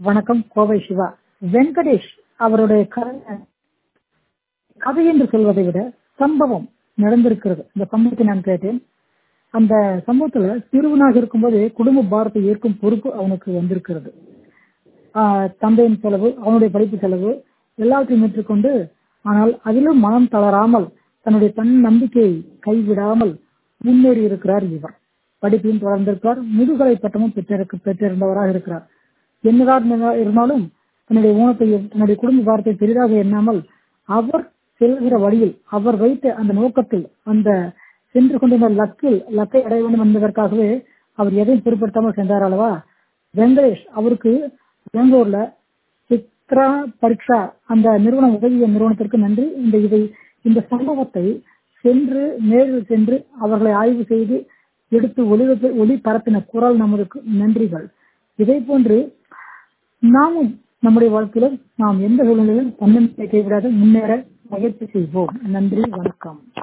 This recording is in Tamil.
வணக்கம் கோவை சிவா வெங்கடேஷ் அவருடைய கதை கதை என்று சொல்வதை விட சம்பவம் நடந்திருக்கிறது இந்த சம்பவத்தை நான் கேட்டேன் அந்த சம்பவத்துல சிறுவனாக இருக்கும்போது குடும்ப பாரத்தை ஏற்கும் பொறுப்பு அவனுக்கு வந்திருக்கிறது ஆஹ் தந்தையின் செலவு அவனுடைய படிப்பு செலவு எல்லாத்தையும் ஏற்றுக்கொண்டு ஆனால் அதிலும் மனம் தளராமல் தன்னுடைய தன் நம்பிக்கையை கைவிடாமல் முன்னேறி இருக்கிறார் இவர் படிப்பையும் தொடர்ந்திருக்கிறார் முதுகலை பட்டமும் பெற்றிருக்க பெற்றிருந்தவராக இருக்கிறார் என்னதான் இருந்தாலும் தன்னுடைய ஊனத்தையும் தன்னுடைய குடும்ப பாரத்தை பெரிதாக எண்ணாமல் அவர் செல்கிற வழியில் அவர் வைத்த அந்த நோக்கத்தில் அந்த சென்று கொண்டிருந்த லக்கில் லக்கை அடைய வேண்டும் என்பதற்காகவே அவர் எதையும் பொருட்படுத்தாமல் சென்றார் அல்லவா வெங்கடேஷ் அவருக்கு பெங்களூர்ல சித்ரா பரீட்சா அந்த நிறுவனம் உதவிய நிறுவனத்திற்கு நன்றி இந்த இதை இந்த சம்பவத்தை சென்று நேரில் சென்று அவர்களை ஆய்வு செய்து எடுத்து ஒளி ஒளி பரப்பின குரல் நமது நன்றிகள் இதே போன்று நாமும் நம்முடைய வாழ்க்கையிலும் நாம் எந்த சூழ்நிலையிலும் தன்னம்பிக்கை கைவிடாது முன்னேற முயற்சி செய்வோம் நன்றி வணக்கம்